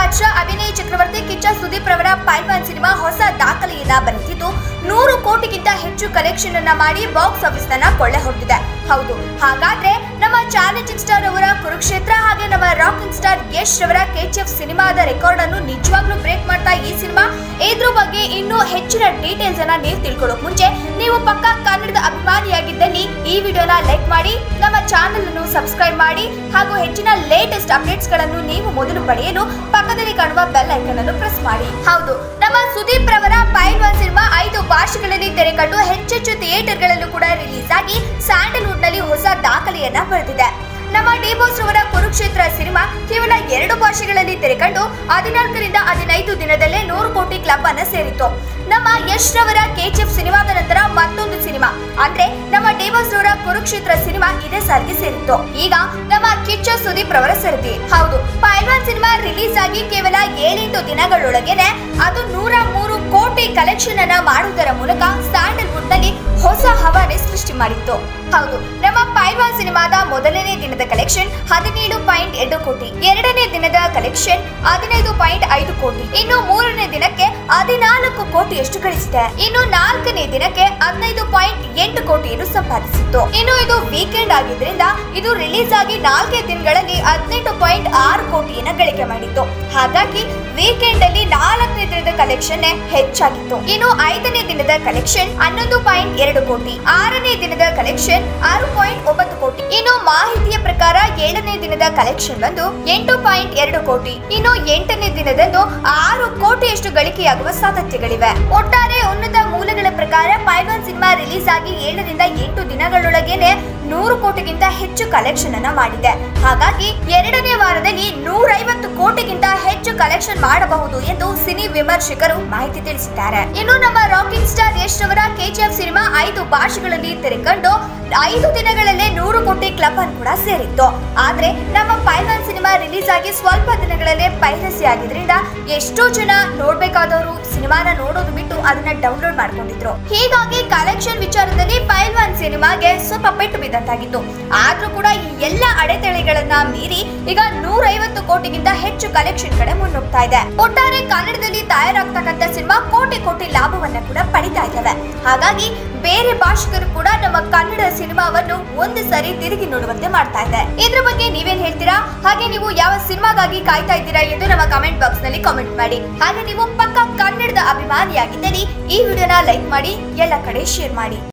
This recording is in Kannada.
ಬಾದ್ಶಾ ಅಭಿನಯ ಚಕ್ರವರ್ತಿ ಕಿಚ್ಚ ಸುದೀಪ್ ರವರ ಪೈಲ್ವಾನ್ ಸಿನಿಮಾ ಹೊಸ ದಾಖಲೆಯನ್ನ ಬರೆದಿದ್ದು ನೂರು ಕೋಟಿಗಿಂತ ಹೆಚ್ಚು ಕಲೆಕ್ಷನ್ ಅನ್ನ ಮಾಡಿ ಬಾಕ್ಸ್ ಆಫೀಸ್ ಅನ್ನ ಕೊಳ್ಳೆ ಹೊಡೆದಿದೆ ಹೌದು ಹಾಗಾದ್ರೆ ನಮ್ಮ ಚಾಲೆಂಜಿಂಗ್ ಸ್ಟಾರ್ ಅವರ ಕುರುಕ್ಷೇತ್ರ ಹಾಗೆ ನಮ್ಮ ರಾಕಿಂಗ್ ಸ್ಟಾರ್ ಯಶ್ ರವರ ಕೆಜಿಎಫ್ ಸಿನಿಮಾದ ರೆಕಾರ್ಡ್ ಅನ್ನು ನಿಜವಾಗ್ಲೂ ಬ್ರೇಕ್ ಮಾಡ್ತಾ ಈ ಸಿನಿಮಾ ಇದ್ರ ಬಗ್ಗೆ ಇನ್ನೂ ಹೆಚ್ಚಿನ ಡೀಟೇಲ್ಸ್ ಅನ್ನ ನೀವು ತಿಳ್ಕೊಳ್ಳೋಕ್ ಮುಂಚೆ ನೀವು ಪಕ್ಕ ಕನ್ನಡದ ಅಭಿಮಾನಿಯಾಗಿದ್ದಲ್ಲಿ ಈ ವಿಡಿಯೋನ ಲೈಕ್ ಮಾಡಿ ನಮ್ಮ ಚಾನೆಲ್ ಅನ್ನು ಸಬ್ಸ್ಕ್ರೈಬ್ ಮಾಡಿ ಹಾಗೂ ಹೆಚ್ಚಿನ ಲೇಟೆಸ್ಟ್ ಅಪ್ಡೇಟ್ಸ್ ಗಳನ್ನು ನೀವು ಮೊದಲು ಪಡೆಯಲು ಪಕ್ಕದಲ್ಲಿ ಕಾಣುವ ಬೆಲ್ ಐಕನ್ ಅನ್ನು ಪ್ರೆಸ್ ಮಾಡಿ ಹೌದು ನಮ್ಮ ಸುದೀಪ್ ರವರ ಪೈಲ್ವಾನ್ ಸಿನಿಮಾ ಐದು ಭಾಷೆಗಳಲ್ಲಿ ತೆರೆ ಕಂಡು ಹೆಚ್ಚೆಚ್ಚು ಥಿಯೇಟರ್ಗಳಲ್ಲೂ ಕೂಡ ರಿಲೀಸ್ ಆಗಿ ಸ್ಯಾಂಡಲ್ವುಡ್ ನಲ್ಲಿ ಹೊಸ ದಾಖಲೆಯನ್ನ ಬರೆದಿದೆ ನಮ್ಮ ಡಿಬೋಸ್ ರವರ ಕುರುಕ್ಷೇತ್ರ ಸಿನಿಮಾ ಕೇವಲ ಎರಡು ಭಾಷೆಗಳಲ್ಲಿ ತೆರೆಕಂಡು ಹದಿನಾಲ್ಕರಿಂದ ಹದಿನೈದು ದಿನದಲ್ಲೇ ನೂರು ಕೋಟಿ ಕ್ಲಬ್ ಅನ್ನ ಸೇರಿತ್ತು ನಮ್ಮ ಯಶ್ ರವರ ಕೆಜಿಎಫ್ ಸಿನಿಮಾದ ನಂತರ ಮತ್ತೊಂದು ಸಿನಿಮಾ ಅಂದ್ರೆ ನಮ್ಮ ಡಿಬೋಸ್ ರವರ ಕುರುಕ್ಷೇತ್ರ ಸಿನಿಮಾ ಇದೇ ಸಾಲಿಗೆ ಸೇರಿತ್ತು ಈಗ ನಮ್ಮ ಕಿಚ್ಚ ಸುದೀಪ್ ರವರ ಸರದಿ ಹೌದು ಪೈಲ್ವಾನ್ ಸಿನಿಮಾ ರಿಲೀಸ್ ಆಗಿ ಕೇವಲ ಏಳೆಂಟು ದಿನಗಳೊಳಗೇನೆ ಅದು ನೂರ ಮೂರು ಕೋಟಿ ಕಲೆಕ್ಷನ್ ಅನ್ನ ಮಾಡುವುದರ ಮೂಲಕ ಸ್ಯಾಂಡಲ್ವುಡ್ ನಲ್ಲಿ ಹೊಸ ಹವಾನೆ ಸೃಷ್ಟಿ ಮಾಡಿತ್ತು ಹೌದು ನಮ್ಮ ಪೈಲ್ವಾನ್ ಸಿನಿಮಾದ ಮೊದಲನೇ ದಿನದ ಕಲೆಕ್ಷನ್ ಹದಿನೇಳು ಪಾಯಿಂಟ್ ಎರಡು ಕೋಟಿ ಎರಡನೇ ದಿನದ ಕಲೆಕ್ಷನ್ ಹದಿನೈದು ಪಾಯಿಂಟ್ ಐದು ಕೋಟಿ ಇನ್ನು ಮೂರನೇ ದಿನಕ್ಕೆ ಹದಿನಾಲ್ಕು ಕೋಟಿಯಷ್ಟು ಗಳಿಸಿದೆ ಇನ್ನು ನಾಲ್ಕನೇ ದಿನಕ್ಕೆ ಹದಿನೈದು ಪಾಯಿಂಟ್ ಎಂಟು ಕೋಟಿಯನ್ನು ಸಂಪಾದಿಸಿತ್ತು ಇನ್ನು ಇದು ವೀಕೆಂಡ್ ಆಗಿದ್ರಿಂದ ಇದು ರಿಲೀಸ್ ಆಗಿ ನಾಲ್ಕೇ ದಿನಗಳಲ್ಲಿ ಹದಿನೆಂಟು ಪಾಯಿಂಟ್ ಆರು ಕೋಟಿಯನ್ನ ಗಳಿಕೆ ಮಾಡಿತ್ತು ಹಾಗಾಗಿ ವೀಕೆಂಡ್ ಅಲ್ಲಿ ನಾಲ್ಕನೇ ದಿನದ ಕಲೆಕ್ಷನ್ ಹೆಚ್ಚಾಗಿತ್ತು ಇನ್ನು ಐದನೇ ದಿನದ ಕಲೆಕ್ಷನ್ ಹನ್ನೊಂದು ಪಾಯಿಂಟ್ ಎರಡು ಕೋಟಿ ಆರನೇ ದಿನದ ಕಲೆಕ್ಷನ್ ಆರು ಪಾಯಿಂಟ್ ಒಂಬತ್ತು ಕೋಟಿ ಇನ್ನು ಮಾಹಿತಿಯ ಪ್ರಕಾರ ಏಳನೇ ದಿನದ ಕಲೆಕ್ಷನ್ ಬಂದು ಎಂಟು ಪಾಯಿಂಟ್ ಎರಡು ಕೋಟಿ ಇನ್ನು ಎಂಟನೇ ದಿನದಂದು ಆರು ಕೋಟಿಯಷ್ಟು ಗಳಿಕೆಯಾಗುವ ಸಾಧ್ಯತೆಗಳಿವೆ ಒಟ್ಟಾರೆ ಉನ್ನತ ಮೂಲಗಳ ಪ್ರಕಾರ ಪೈಲ್ವಾನ್ ಸಿನಿಮಾ ರಿಲೀಸ್ ಆಗಿ ಏಳರಿಂದ ಎಂಟು ದಿನಗಳೊಳಗೇನೆ ನೂರು ಕೋಟಿಗಿಂತ ಹೆಚ್ಚು ಕಲೆಕ್ಷನ್ ಅನ್ನ ಮಾಡಿದೆ ಹಾಗಾಗಿ ಎರಡನೇ ವಾರದಲ್ಲಿ ನೂರೈವತ್ತು ಕೋಟಿಗಿಂತ ಹೆಚ್ಚು ಕಲೆಕ್ಷನ್ ಮಾಡಬಹುದು ಎಂದು ಸಿನಿ ವಿಮರ್ಶಕರು ಮಾಹಿತಿ ತಿಳಿಸಿದ್ದಾರೆ ಇನ್ನು ನಮ್ಮ ರಾಕಿಂಗ್ ಸ್ಟಾರ್ ಯಶ್ ರವರ ಕೆಜಿಎಫ್ ಸಿನಿಮಾ ಐದು ಭಾಷೆಗಳಲ್ಲಿ ತೆರೆಕಂಡು ಐದು ದಿನಗಳಲ್ಲೇ ನೂರು ಕೋಟಿ ಕ್ಲಬ್ ಅನ್ನು ಕೂಡ ಸೇರಿತ್ತು ಆದ್ರೆ ನಮ್ಮ ಪೈಲ್ವಾನ್ ಸಿನಿಮಾ ರಿಲೀಸ್ ಆಗಿ ಸ್ವಲ್ಪ ದಿನಗಳಲ್ಲೇ ಪೈರಸಿ ಆಗಿದ್ರಿಂದ ಎಷ್ಟೋ ಜನ ನೋಡ್ಬೇಕಾದವರು ಸಿನಿಮಾನ ನೋಡೋದು ಬಿಟ್ಟು ಅದನ್ನ ಡೌನ್ಲೋಡ್ ಮಾಡ್ಕೊಂಡಿದ್ರು ಹೀಗಾಗಿ ಕಲೆಕ್ಷನ್ ವಿಚಾರದಲ್ಲಿ ಪೈಲ್ವಾನ್ ಸಿನಿಮಾಗೆ ಸ್ವಲ್ಪ ಪೆಟ್ಟು ಬಿದ್ದಂತಾಗಿತ್ತು ಆದ್ರೂ ಕೂಡ ಈ ಎಲ್ಲ ಅಡೆತಡೆಗಳನ್ನ ಮೀರಿ ಈಗ ನೂರೈವತ್ತು ಕೋಟಿಗಿಂತ ಹೆಚ್ಚು ಕಲೆಕ್ಷನ್ ಕಡೆ ಮುನ್ನುಗ್ತಾ ಇದೆ ಒಟ್ಟಾರೆ ಕನ್ನಡದಲ್ಲಿ ತಯಾರಾಗ್ತಕ್ಕಂಥ ಸಿನಿಮಾ ಕೋಟಿ ಕೋಟಿ ಲಾಭವನ್ನ ಕೂಡ ಪಡಿತಾ ಇದ್ದಾವೆ ಹಾಗಾಗಿ ಬೇರೆ ಭಾಷಿಕರು ಕೂಡ ನಮ್ಮ ಕನ್ನಡ ಸಿನಿಮಾವನ್ನು ಒಂದು ಸರಿ ತಿರುಗಿ ನೋಡುವಂತೆ ಮಾಡ್ತಾ ಇದೆ ಇದ್ರ ಬಗ್ಗೆ ನೀವೇನ್ ಹೇಳ್ತೀರಾ ಹಾಗೆ ನೀವು ಯಾವ ಸಿನಿಮಾಗಾಗಿ ಕಾಯ್ತಾ ಇದ್ದೀರಾ ಎಂದು ನಮ್ಮ ಕಮೆಂಟ್ ಬಾಕ್ಸ್ ನಲ್ಲಿ ಕಾಮೆಂಟ್ ಮಾಡಿ ಹಾಗೆ ನೀವು ಪಕ್ಕ ಕನ್ನಡದ ಅಭಿಮಾನಿಯಾಗಿದ್ದಲ್ಲಿ ಈ ವಿಡಿಯೋನ ಲೈಕ್ ಮಾಡಿ ಎಲ್ಲ ಕಡೆ ಶೇರ್ ಮಾಡಿ